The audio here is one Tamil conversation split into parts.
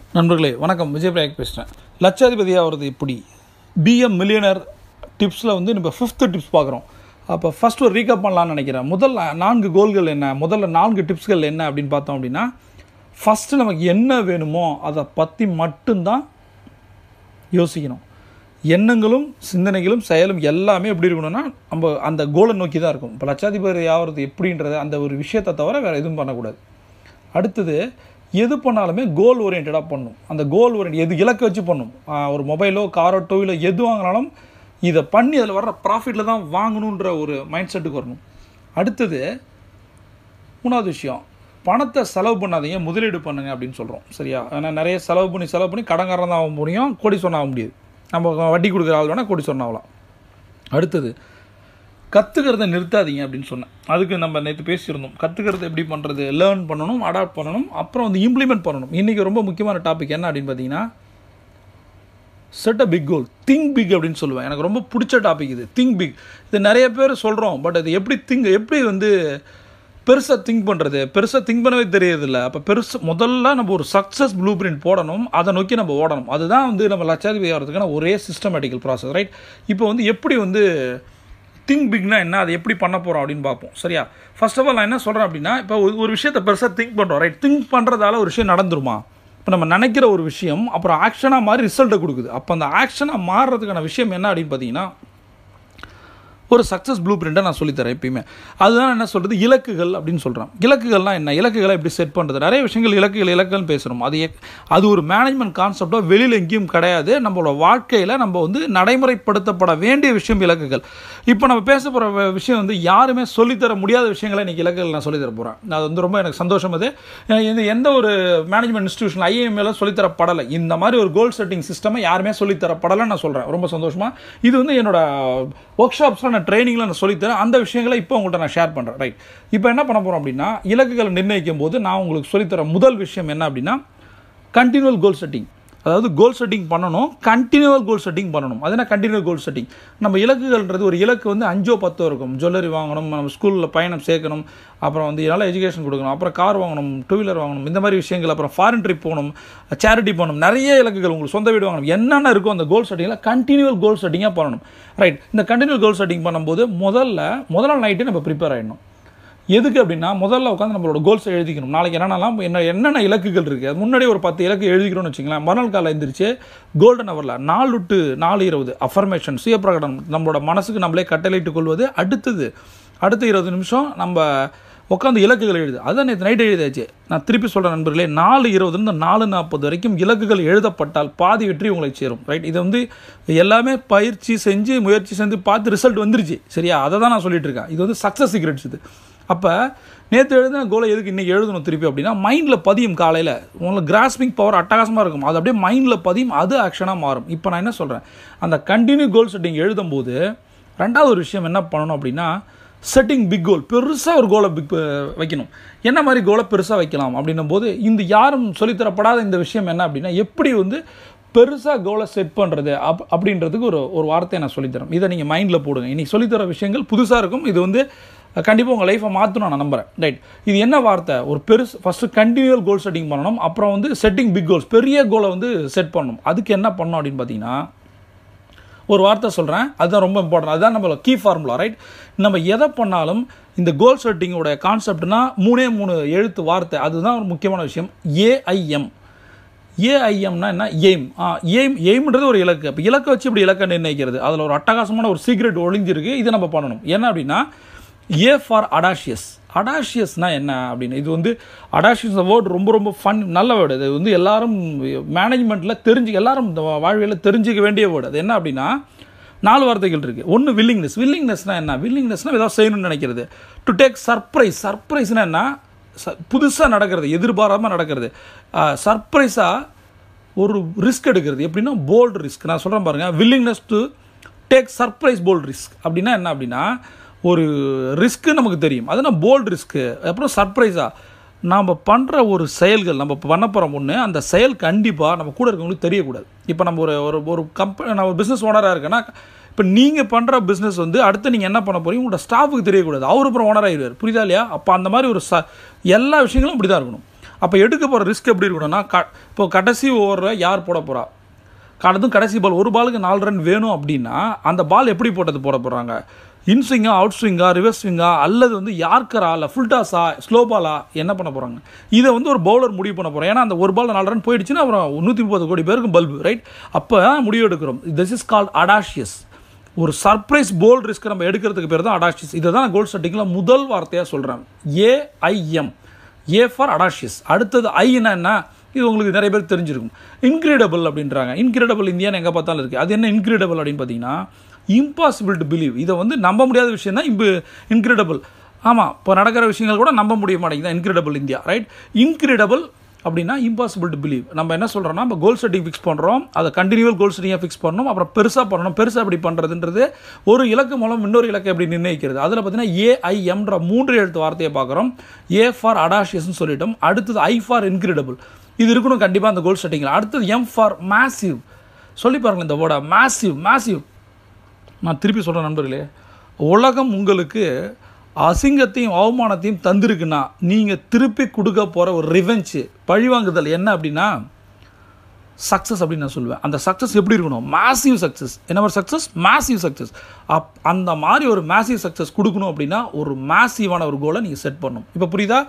நண்பர்களே வணக்கம் விஜய் பிரயாக் பேசுகிறேன் லட்சாதிபதி ஆகிறது எப்படி பிஎம் மில்லியனர் டிப்ஸில் வந்து நம்ம ஃபிஃப்த்து டிப்ஸ் பார்க்குறோம் அப்போ ஃபஸ்ட் ஒரு ரீகப் பண்ணலாம்னு நினைக்கிறேன் முதல் நான்கு கோல்கள் என்ன முதல்ல நான்கு டிப்ஸ்கள் என்ன அப்படின்னு பார்த்தோம் அப்படின்னா ஃபஸ்ட்டு நமக்கு என்ன வேணுமோ அதை பற்றி மட்டும்தான் யோசிக்கணும் எண்ணங்களும் சிந்தனைகளும் செயலும் எல்லாமே எப்படி இருக்கணும்னா நம்ம அந்த கோலை நோக்கி தான் இருக்கும் இப்போ லட்சாதிபதி ஆகிறது எப்படின்றது அந்த ஒரு விஷயத்தை தவிர வேறு எதுவும் பண்ணக்கூடாது அடுத்தது எது பண்ணாலுமே கோல் ஓரியன்டாக பண்ணும் அந்த கோல் ஓரியன்ட் எது இலக்கு வச்சு பண்ணும் ஆஹ் ஒரு மொபைலோ காரோ டூ வீலோ எது வாங்கினாலும் இதை பண்ணி அதில் வர்ற ப்ராஃபிட்டில் தான் வாங்கணுன்ற ஒரு மைண்ட் செட்டுக்கு வரணும் அடுத்தது மூணாவது விஷயம் பணத்தை செலவு பண்ணாதீங்க முதலீடு பண்ணுங்க அப்படின்னு சொல்கிறோம் சரியா ஏன்னா நிறைய செலவு பண்ணி செலவு பண்ணி கடங்காரன் தான் ஆக முடியும் கோடி சொன்ன ஆக முடியாது நம்ம வட்டி கொடுக்குற ஆள் வேணால் கோடி சொன்ன ஆகலாம் அடுத்தது கற்றுக்கிறத நிறுத்தாதீங்க அப்படின்னு சொன்னேன் அதுக்கு நம்ம நேற்று பேசியிருந்தோம் கற்றுக்கிறது எப்படி பண்ணுறது லேர்ன் பண்ணணும் அடாப்ட் பண்ணணும் அப்புறம் வந்து இம்ப்ளிமெண்ட் பண்ணணும் இன்றைக்கி ரொம்ப முக்கியமான டாபிக் என்ன அப்படின்னு பார்த்தீங்கன்னா set a big goal think big அப்படின்னு சொல்லுவேன் எனக்கு ரொம்ப பிடிச்ச டாபிக் இது திங்க் பிக் இது நிறைய பேர் சொல்கிறோம் பட் அது எப்படி திங்க் எப்படி வந்து பெருசாக திங்க் பண்ணுறது பெருசாக திங்க் பண்ணவே தெரியறதில்ல அப்போ பெருசு முதல்ல நம்ம ஒரு சக்ஸஸ் ப்ளூ பிரிண்ட் போடணும் அதை நோக்கி நம்ம ஓடணும் அதுதான் வந்து நம்ம லட்சாதிபதி ஆகிறதுக்கான ஒரே சிஸ்டமேட்டிக்கல் ப்ராசஸ் ரைட் இப்போ வந்து எப்படி வந்து திங்க் பிக்னா என்ன அதை எப்படி பண்ண போகிறோம் அப்படின்னு பார்ப்போம் சரியா ஃபர்ஸ்ட் ஆஃப் ஆல் நான் என்ன சொல்கிறேன் அப்படின்னா இப்போ ஒரு- ஒரு விஷயத்தை பெருசாக திங்க் பண்ணுறோம் ரைட் திங்க் பண்ணுறதால ஒரு விஷயம் நடந்துருமா இப்போ நம்ம நினைக்கிற ஒரு விஷயம் அப்புறம் ஆக்ஷனாக மாறி ரிசல்ட்டை கொடுக்குது அப்போ அந்த ஆக்ஷனாக மாறுறதுக்கான விஷயம் என்ன அப்படின்னு பார்த்தீங்கன்னா ஒரு சக்ஸஸ் ப்ளூ பிரிண்ட்டை நான் சொல்லித்தரேன் எப்பயுமே அதுதான் என்ன சொல்கிறது இலக்குகள் அப்படின்னு சொல்கிறேன் இலக்குகள்லாம் என்ன இலக்குகளை எப்படி செட் பண்ணுறது நிறைய விஷயங்கள் இலக்குகள் இலக்குகள் பேசுகிறோம் அது எக்- அது ஒரு மேனேஜ்மெண்ட் கான்செப்டாக வெளியில் எங்கேயும் கிடையாது நம்மளோட வாழ்க்கையில் நம்ம வந்து நடைமுறைப்படுத்தப்பட வேண்டிய விஷயம் இலக்குகள் இப்போ நம்ம பேச போகிற விஷயம் வந்து யாருமே சொல்லித்தர முடியாத விஷயங்களை இன்றைக்கி இலக்குகள் நான் சொல்லித்தர போகிறேன் அது வந்து ரொம்ப எனக்கு சந்தோஷம் அது அஹ் இது எந்த ஒரு மேனேஜ்மெண்ட் இன்ஸ்டியூஷன் ஐஏஎம்ல சொல்லித்தரப்படலை இந்த மாதிரி ஒரு கோல் செட்டிங் சிஸ்டமை யாருமே சொல்லித்தரப்படலை நான் சொல்கிறேன் ரொம்ப சந்தோஷமாக இது வந்து என்னோட ஒர்க் ஷாப்ஸில் நான் ட்ரைனிங்கில் நான் சொல்லித்தரேன் அந்த விஷயங்களை இப்போ உங்கள்கிட்ட நான் ஷேர் பண்ணுறேன் ரைட் இப்போ என்ன பண்ண போகிறோம் அப்படின்னா இலக்குகளை நிர்ணயிக்கும் போது நான் உங்களுக்கு சொல்லித்தர முதல் விஷயம் என்ன அப்படின்னா கண்டினியூவல் கோல் செட்டிங் அதாவது கோல் செட்டிங் பண்ணணும் கண்டினியூவல் கோல் செட்டிங் பண்ணணும் அது என்ன கண்டினியூவல் கோல் செட்டிங் நம்ம இலக்குகள்ன்றது ஒரு இலக்கு வந்து அஞ்சோ பத்தோ இருக்கும் ஜுவல்லரி வாங்கணும் நம்ம ஸ்கூலில் பயணம் சேர்க்கணும் அப்புறம் வந்து நல்ல எஜுகேஷன் கொடுக்கணும் அப்புறம் கார் வாங்கணும் டூ வீலர் வாங்கணும் இந்த மாதிரி விஷயங்கள் அப்புறம் ஃபாரின் ட்ரிப் போகணும் சேரிட்டி போகணும் நிறைய இலக்குகள் உங்களுக்கு சொந்த வீடு வாங்கணும் என்னென்ன இருக்கோ அந்த கோல் செட்டிங்கில் கண்டினியூவல் கோல் செட்டிங்காக பண்ணணும் ரைட் இந்த கண்டினியூவல் கோல் செட்டிங் பண்ணும்போது முதல்ல முதல் நாள் நைட்டு நம்ம ப்ரிப்பேர் ஆகிடணும் எதுக்கு அப்படின்னா முதல்ல உட்காந்து நம்மளோட கோல்ஸை எழுதிக்கணும் நாளைக்கு என்னென்னலாம் என்ன என்னென்ன இலக்குகள் இருக்குது அது முன்னாடி ஒரு பத்து இலக்கு எழுதிக்கிறோம்னு வச்சுங்களேன் மறுநாள் காலை எழுந்திரிச்சு கோல்டன் ஹவரில் நாலு டு நாலு இருபது அஃபர்மேஷன் சுய பிரகடனம் நம்மளோட மனசுக்கு நம்மளே கட்டளையிட்டு கொள்வது அடுத்தது அடுத்த இருபது நிமிஷம் நம்ம உட்காந்து இலக்குகள் எழுது அதான் நேற்று நைட் எழுதியாச்சு நான் திருப்பி சொல்கிறேன் நண்பர்களே நாலு இருபதுலேருந்து நாலு நாற்பது வரைக்கும் இலக்குகள் எழுதப்பட்டால் பாதி வெற்றி உங்களை சேரும் ரைட் இது வந்து எல்லாமே பயிற்சி செஞ்சு முயற்சி செஞ்சு பார்த்து ரிசல்ட் வந்துருச்சு சரியா அதை தான் நான் சொல்லிட்டு இருக்கேன் இது வந்து சக்ஸஸ் சீக்ரெட்ஸ் இது அப்போ நேற்று எழுதின கோலை எதுக்கு இன்றைக்கி எழுதணும் திருப்பி அப்படின்னா மைண்டில் பதியும் காலையில் உங்களுக்கு கிராஸ்பிங் பவர் அட்டகாசமாக இருக்கும் அது அப்படியே மைண்டில் பதியும் அது ஆக்ஷனாக மாறும் இப்போ நான் என்ன சொல்கிறேன் அந்த கண்டினியூ கோல் செட்டிங் எழுதும்போது ரெண்டாவது ஒரு விஷயம் என்ன பண்ணணும் அப்படின்னா செட்டிங் பிக் கோல் பெருசாக ஒரு கோலை பிக் வைக்கணும் என்ன மாதிரி கோலை பெருசாக வைக்கலாம் அப்படின்னும் போது இந்த யாரும் சொல்லித்தரப்படாத இந்த விஷயம் என்ன அப்படின்னா எப்படி வந்து பெருசாக கோலை செட் பண்ணுறது அப் அப்படின்றதுக்கு ஒரு ஒரு வார்த்தையை நான் சொல்லித்தரேன் இதை நீங்கள் மைண்டில் போடுங்க இன்றைக்கி சொல்லித்தர விஷயங்கள் புதுசாக இருக்கும் இது வந்து கண்டிப்பாக உங்கள் லைஃப்பை மாற்றணும் நான் நம்புறேன் ரைட் இது என்ன வார்த்தை ஒரு பெருசு ஃபஸ்ட்டு கண்டினியூவல் கோல் செட்டிங் பண்ணணும் அப்புறம் வந்து செட்டிங் பிக் கோல்ஸ் பெரிய கோலை வந்து செட் பண்ணணும் அதுக்கு என்ன பண்ணணும் அப்படின்னு பார்த்தீங்கன்னா ஒரு வார்த்தை சொல்கிறேன் அதுதான் ரொம்ப இம்பார்ட்டன்ட் அதுதான் நம்ம கீ ஃபார்முலா ரைட் நம்ம எதை பண்ணாலும் இந்த கோல் செட்டிங்கோட கான்செப்ட்னா மூணே மூணு எழுத்து வார்த்தை அதுதான் ஒரு முக்கியமான விஷயம் ஏஐஎம் ஏஐஎம்னா என்ன எய்ம் ஆ எய்ம் எய்ம்ன்றது ஒரு இலக்கு அப்போ இலக்கை வச்சு இப்படி இலக்கை நிர்ணயிக்கிறது அதில் ஒரு அட்டகாசமான ஒரு சீக்ரெட் ஒளிஞ்சிருக்கு இதை நம்ம பண்ணணும் என்ன அப்படின்னா ஏ ஃபார் அடாஷியஸ் அடாஷியஸ்னா என்ன அப்படின்னு இது வந்து அடாஷியஸ் வேர்டு ரொம்ப ரொம்ப ஃபன் நல்ல வேர்டு இது வந்து எல்லாரும் மேனேஜ்மெண்ட்டில் தெரிஞ்சு எல்லாரும் இந்த வாழ்வியலில் தெரிஞ்சுக்க வேண்டிய வேர்டு அது என்ன அப்படின்னா நாலு வார்த்தைகள் இருக்குது ஒன்று வில்லிங்னஸ் வில்லிங்னஸ்னா என்ன வில்லிங்னஸ்னால் ஏதாவது செய்யணும்னு நினைக்கிறது டு டேக் சர்ப்ரைஸ் சர்ப்ரைஸ்னா என்ன ச புதுசாக நடக்கிறது எதிர்பாராமல் நடக்கிறது சர்ப்ரைஸாக ஒரு ரிஸ்க் எடுக்கிறது எப்படின்னா போல்டு ரிஸ்க் நான் சொல்கிறேன் பாருங்கள் willingness to take surprise bold risk அப்படின்னா என்ன அப்படின்னா ஒரு ரிஸ்க்கு நமக்கு தெரியும் அதுனா போல்டு ரிஸ்க்கு அப்புறம் சர்ப்ரைஸாக நாம் பண்ணுற ஒரு செயல்கள் நம்ம பண்ண போகிறோம் ஒன்று அந்த செயல் கண்டிப்பாக நம்ம கூட இருக்கவங்களுக்கு தெரியக்கூடாது இப்போ நம்ம ஒரு ஒரு ஒரு கம்பெனி நான் ஒரு பிஸ்னஸ் ஓனராக இருக்கேன்னா இப்போ நீங்கள் பண்ணுற பிஸ்னஸ் வந்து அடுத்து நீங்கள் என்ன பண்ண போறீங்க உங்களோட ஸ்டாஃபுக்கு தெரியக்கூடாது அவர் அப்புறம் ஓனர் ஆகிடுவார் புரியுதா இல்லையா அப்போ அந்த மாதிரி ஒரு ச எல்லா விஷயங்களும் இப்படி தான் இருக்கணும் அப்போ எடுக்க போகிற ரிஸ்க் எப்படி இருக்கணும்னா க இப்போ கடைசி ஓவரில் யார் போட போகிறா அதுவும் கடைசி பால் ஒரு பாலுக்கு நாலு ரன் வேணும் அப்படின்னா அந்த பால் எப்படி போட்டது போட போகிறாங்க இன் ஸ்விங்கா அவுட் ஸ்விங்கா ரிவர்ஸ் ஸ்விங்கா அல்லது வந்து யார்க்கரா இல்லை ஃபுல் டாஸா ஸ்லோ பாலா என்ன பண்ண போகிறாங்க இதை வந்து ஒரு பவுலர் முடிவு பண்ண போகிறோம் ஏன்னா அந்த ஒரு பால் நாலு ரன் போயிடுச்சுன்னா அப்புறம் நூற்றி முப்பது கோடி பேருக்கு பல்பு ரைட் அப்போ முடிவு எடுக்கிறோம் திஸ் இஸ் கால்ட் அடாஷியஸ் ஒரு சர்ப்ரைஸ் போல் ரிஸ்க் நம்ம எடுக்கிறதுக்கு பேர் தான் அடாஷியஸ் இதை தான் கோல்ட் செட்டிங்கில் முதல் வார்த்தையாக சொல்கிறேன் ஏஐஎம் ஏ ஃபார் அடாஷியஸ் அடுத்தது ஐன்னா என்ன இது உங்களுக்கு நிறைய பேர் தெரிஞ்சிருக்கும் இன்க்ரெடிபிள் அப்படின்றாங்க இன்க்ரெடிபிள் இந்தியான்னு எங்கே பார்த்தாலும் இருக்குது அது என்ன இன்க்ரெடிபிள் அப்படின்னு பார்த்தீங்கன்னா இம்பாசிபிள் டு பிலீவ் இதை வந்து நம்ப முடியாத விஷயம் தான் இம்பு இன்க்ரெடிபிள் ஆமாம் இப்போ நடக்கிற விஷயங்கள் கூட நம்ப முடிய மாட்டேங்குது இன்க்ரெடிபிள் இந்தியா ரைட் இன்க்ரெடிபிள் அப்படின்னா இம்பாசிபிள் டு பிலீவ் நம்ம என்ன சொல்கிறோம்னா நம்ம கோல் செட்டிங் ஃபிக்ஸ் பண்ணுறோம் அதை கண்டினியூவல் கோல் செட்டிங்காக ஃபிக்ஸ் பண்ணணும் அப்புறம் பெருசாக பண்ணணும் பெருசாக எப்படி பண்ணுறதுன்றது ஒரு இலக்கு மூலம் இன்னொரு இலக்கை எப்படி நிர்ணயிக்கிறது அதில் பார்த்தீங்கன்னா ஏஐஎம்ன்ற மூன்று எழுத்து வார்த்தையை பார்க்குறோம் ஏ ஃபார் அடாஷியஸ்னு சொல்லிட்டோம் அடுத்தது ஐ ஃபார் இன்க்ரெடிபிள் இது இருக்கணும் கண்டிப்பாக அந்த கோல் செட்டிங்கில் அடுத்தது எம் ஃபார் மேசிவ் சொல்லி பாருங்கள் இந்த வேர்டை மேசிவ் மேசிவ் நான் திருப்பி சொல்கிறேன் நண்பர்களே உலகம் உங்களுக்கு அசிங்கத்தையும் அவமானத்தையும் தந்திருக்குன்னா நீங்கள் திருப்பி கொடுக்க போகிற ஒரு ரிவெஞ்சு பழிவாங்குதல் என்ன அப்படின்னா சக்ஸஸ் அப்படின்னு நான் சொல்லுவேன் அந்த சக்ஸஸ் எப்படி இருக்கணும் மேசிவ் சக்ஸஸ் என்ன ஒரு சக்ஸஸ் மேசிவ் சக்ஸஸ் அப் அந்த மாதிரி ஒரு மேசிவ் சக்ஸஸ் கொடுக்கணும் அப்படின்னா ஒரு மேசிவான ஒரு கோலை நீங்கள் செட் பண்ணணும் இப்போ புரியுதா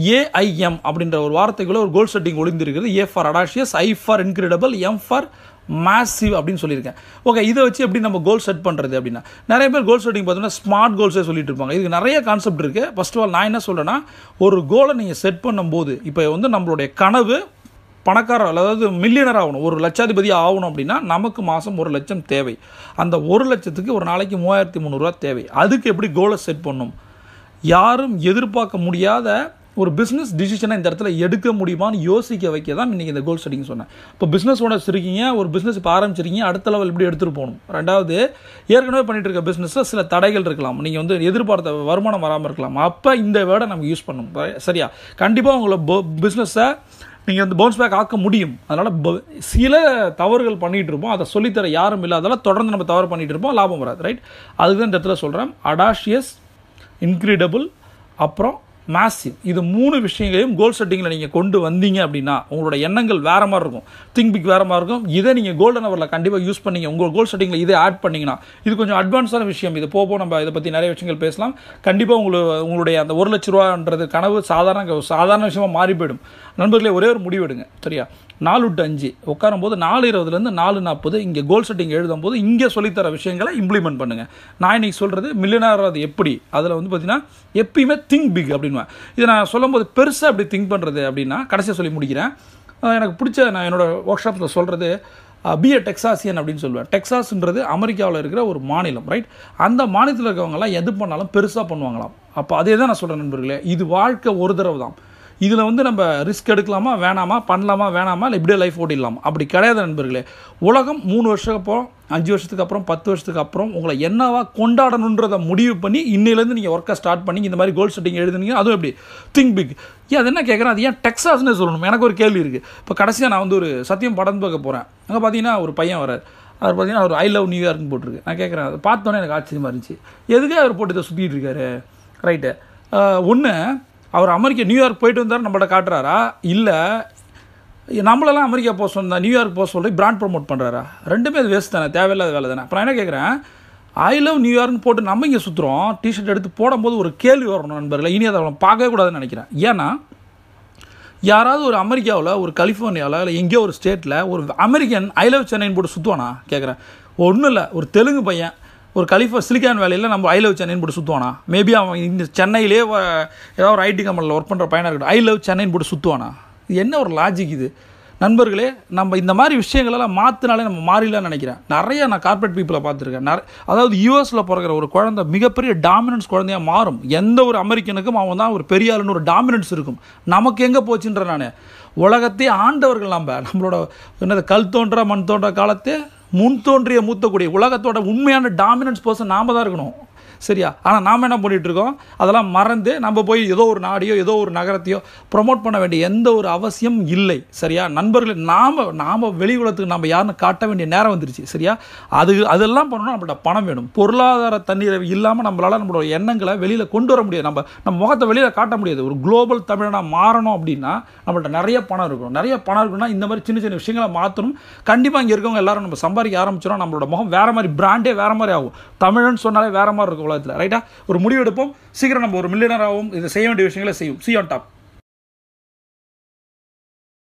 ஏஐஎம் அப்படின்ற ஒரு வார்த்தைக்குள்ள ஒரு கோல் செட்டிங் ஒளிந்திருக்கிறது A for audacious I for incredible M for massive அப்படின்னு சொல்லியிருக்கேன் ஓகே இதை வச்சு எப்படி நம்ம கோல் செட் பண்ணுறது அப்படின்னா நிறைய பேர் கோல் செட்டிங் பார்த்தீங்கன்னா ஸ்மார்ட் கோல்ஸே சொல்லிட்டு இருப்பாங்க இதுக்கு நிறைய கான்செப்ட் இருக்குது ஃபர்ஸ்ட் ஆஃப் ஆல் நான் என்ன சொல்கிறேன்னா ஒரு கோலை நீங்கள் செட் பண்ணும்போது இப்போ வந்து நம்மளுடைய கனவு பணக்காரர் அதாவது மில்லியனர் ஆகணும் ஒரு லட்சாதிபதி ஆகணும் அப்படின்னா நமக்கு மாதம் ஒரு லட்சம் தேவை அந்த ஒரு லட்சத்துக்கு ஒரு நாளைக்கு மூவாயிரத்தி முந்நூறுரூவா தேவை அதுக்கு எப்படி கோலை செட் பண்ணும் யாரும் எதிர்பார்க்க முடியாத ஒரு பிஸ்னஸ் டிசிஷனை இந்த இடத்துல எடுக்க முடியுமான்னு யோசிக்க வைக்க தான் இன்றைக்கி இந்த கோல் செட்டிங் சொன்னேன் இப்போ பிஸ்னஸ் ஓனர்ஸ் இருக்கீங்க ஒரு பிஸ்னஸ் இப்போ ஆரம்பிச்சிருக்கீங்க அடுத்த லெவல் இப்படி எடுத்துகிட்டு போகணும் ரெண்டாவது ஏற்கனவே பண்ணிட்டு இருக்க பிஸ்னஸில் சில தடைகள் இருக்கலாம் நீங்கள் வந்து எதிர்பார்த்த வருமானம் வராமல் இருக்கலாம் அப்போ இந்த வேர்டை நம்ம யூஸ் பண்ணணும் சரியா கண்டிப்பாக உங்களை பிஸ்னஸை நீங்கள் வந்து பவுன்ஸ் பேக் ஆக்க முடியும் அதனால் சில தவறுகள் பண்ணிகிட்டு இருப்போம் அதை சொல்லித்தர யாரும் இல்லை அதெல்லாம் தொடர்ந்து நம்ம தவறு பண்ணிகிட்டு இருப்போம் லாபம் வராது ரைட் அதுக்கு தான் இந்த இடத்துல சொல்கிறேன் அடாஷியஸ் இன்க்ரீடபிள் அப்புறம் மேசிவ் இது மூணு விஷயங்களையும் கோல் செட்டிங்கில் நீங்கள் கொண்டு வந்தீங்க அப்படின்னா உங்களோட எண்ணங்கள் வேறு மாதிரி இருக்கும் திங்க் பிக் வேறு மாதிரி இருக்கும் இதை நீங்கள் கோல்டன் அவரில் கண்டிப்பாக யூஸ் பண்ணீங்க உங்கள் கோல் செட்டிங்கில் இதை ஆட் பண்ணிங்கன்னா இது கொஞ்சம் அட்வான்ஸான விஷயம் இது போக நம்ம இதை பற்றி நிறைய விஷயங்கள் பேசலாம் கண்டிப்பாக உங்களுக்கு உங்களுடைய அந்த ஒரு லட்ச ரூபான்றது கனவு சாதாரண சாதாரண விஷயமாக மாறி போயிடும் நண்பர்களே ஒரே ஒரு முடிவு எடுங்க சரியா நாலு டு அஞ்சு உட்காரும் போது நாலு இருபதுலேருந்து நாலு நாற்பது இங்கே கோல் செட்டிங் எழுதும் போது இங்கே சொல்லித்தர விஷயங்களை இம்ப்ளிமெண்ட் பண்ணுங்கள் நான் இன்னைக்கு சொல்கிறது மில்லியனர் அது எப்படி அதில் வந்து பார்த்தீங்கன்னா எப்பயுமே திங்க் பிக் அப்படின்வேன் இதை நான் சொல்லும்போது பெருசாக அப்படி திங்க் பண்ணுறது அப்படின்னா கடைசியாக சொல்லி முடிக்கிறேன் எனக்கு பிடிச்ச நான் என்னோடய ஒர்க் ஷாப்பில் சொல்கிறது பிஏ டெக்ஸாசியன் அப்படின்னு சொல்லுவேன் டெக்ஸாஸ்ன்றது அமெரிக்காவில் இருக்கிற ஒரு மாநிலம் ரைட் அந்த மாநிலத்தில் இருக்கவங்கலாம் எது பண்ணாலும் பெருசாக பண்ணுவாங்களாம் அப்போ அதே தான் நான் சொல்கிறேன் நண்பர்களே இது வாழ்க்கை ஒரு தடவை தான் இதில் வந்து நம்ம ரிஸ்க் எடுக்கலாமா வேணாமா பண்ணலாமா வேணாமா இல்லை இப்படியே லைஃப் ஓட்டிடலாமா அப்படி கிடையாது நண்பர்களே உலகம் மூணு வருஷத்துக்கு அப்புறம் அஞ்சு வருஷத்துக்கு அப்புறம் பத்து வருஷத்துக்கு அப்புறம் உங்களை என்னவா கொண்டாடணுன்றதை முடிவு பண்ணி இன்னிலேருந்து நீங்கள் ஒர்க்கை ஸ்டார்ட் பண்ணி இந்த மாதிரி கோல் செட்டிங் எழுதுனீங்க அதுவும் எப்படி திங்க் பிக் ஏன் அது என்ன கேட்குறேன் அது ஏன் டெக்ஸாஸ்னு சொல்லணும் எனக்கு ஒரு கேள்வி இருக்குது இப்போ கடைசியாக நான் வந்து ஒரு சத்தியம் படம் பார்க்க போகிறேன் அங்கே பார்த்தீங்கன்னா ஒரு பையன் வரார் அவர் பார்த்தீங்கன்னா அவர் ஐ லவ் நியூயார்க்னு போட்டிருக்கு நான் கேட்குறேன் அதை பார்த்தோன்னே எனக்கு ஆச்சரியமாக இருந்துச்சு எதுக்கே அவர் போட்டு இதை சுற்றிட்டு இருக்காரு ரைட்டு ஒன்று அவர் அமெரிக்கா நியூயார்க் போயிட்டு வந்தார் நம்மள்ட்ட காட்டுறாரா இல்லை நம்மளெல்லாம் அமெரிக்கா போக சொன்னா நியூயார்க் போக சொல்லி பிராண்ட் ப்ரொமோட் பண்ணுறாரா ரெண்டுமே அது வேஸ்ட் தானே தேவையில்லாத வேலை தானே அப்புறம் என்ன கேட்குறேன் ஐ லவ் நியூயார்க்னு போட்டு நம்ம இங்கே சுற்றுறோம் டிஷர்ட் எடுத்து போடும்போது ஒரு கேள்வி வரணும் நண்பர்களை இனி அதை பார்க்கவே கூடாதுன்னு நினைக்கிறேன் ஏன்னா யாராவது ஒரு அமெரிக்காவில் ஒரு கலிஃபோர்னியாவில் இல்லை எங்கேயோ ஒரு ஸ்டேட்டில் ஒரு அமெரிக்கன் ஐ லவ் சென்னைன்னு போட்டு சுற்றுவானா கேட்குறேன் ஒன்றும் இல்லை ஒரு தெலுங்கு பையன் ஒரு கலிஃபா சிலிக்கான் வேலையில் நம்ம ஐ லவ் சென்னைன்னு போட்டு சுற்றுவானா மேபி அவன் இந்த சென்னையிலே ஏதாவது ஒரு ஐடி கம்பெனியில் ஒர்க் பண்ணுற பையனாக இருக்கட்டும் ஐ லவ் சென்னைன்னு போட்டு சுற்றுவானா இது என்ன ஒரு லாஜிக் இது நண்பர்களே நம்ம இந்த மாதிரி விஷயங்களெல்லாம் மாற்றினாலே நம்ம மாறிடலாம்னு நினைக்கிறேன் நிறைய நான் கார்பரேட் பீப்புளை பார்த்துருக்கேன் நிறைய அதாவது யூஎஸில் பிறகுற ஒரு குழந்தை மிகப்பெரிய டாமினன்ஸ் குழந்தையாக மாறும் எந்த ஒரு அமெரிக்கனுக்கும் அவன் தான் ஒரு பெரிய ஆளுன்னு ஒரு டாமினன்ஸ் இருக்கும் நமக்கு எங்கே போச்சுன்ற நான் உலகத்தையே ஆண்டவர்கள் நம்ம நம்மளோட என்னது கல் தோன்ற மண் தோன்ற காலத்தே முன் தோன்றிய மூத்தக்கூடிய உலகத்தோட உண்மையான டாமினன்ஸ் பர்சன் நாம தான் இருக்கணும் சரியா ஆனால் நாம் என்ன பண்ணிட்டு இருக்கோம் அதெல்லாம் மறந்து நம்ம போய் ஏதோ ஒரு நாடையோ ஏதோ ஒரு நகரத்தையோ ப்ரொமோட் பண்ண வேண்டிய எந்த ஒரு அவசியம் இல்லை சரியா நண்பர்கள் நாம் நாம் வெளி உலகத்துக்கு நம்ம யாருன்னு காட்ட வேண்டிய நேரம் வந்துருச்சு சரியா அது அதெல்லாம் பண்ணணும் நம்மள்ட்ட பணம் வேணும் பொருளாதார தண்ணீர் இல்லாமல் நம்மளால் நம்மளோட எண்ணங்களை வெளியில் கொண்டு வர முடியாது நம்ம நம்ம முகத்தை வெளியில் காட்ட முடியாது ஒரு குளோபல் தமிழனா மாறணும் அப்படின்னா நம்மள்ட்ட நிறைய பணம் இருக்கும் நிறைய பணம் இருக்குன்னா இந்த மாதிரி சின்ன சின்ன விஷயங்களை மாற்றணும் கண்டிப்பாக இங்கே இருக்கவங்க எல்லாரும் நம்ம சம்பாதிக்க ஆரம்பிச்சிடும் நம்மளோட முகம் வேற மாதிரி பிராண்டே வேற மாதிரி ஆகும் தமிழன் சொன்னாலே வேற மாதிரி இருக்கும் உலகத்தில் ரைட்டா ஒரு முடிவு எடுப்போம் சீக்கிரம் நம்ம ஒரு மில்லியனர் ஆகும் இதை செய்ய வேண்டிய விஷயங்களை செய்யும் சி ஆன் டாப்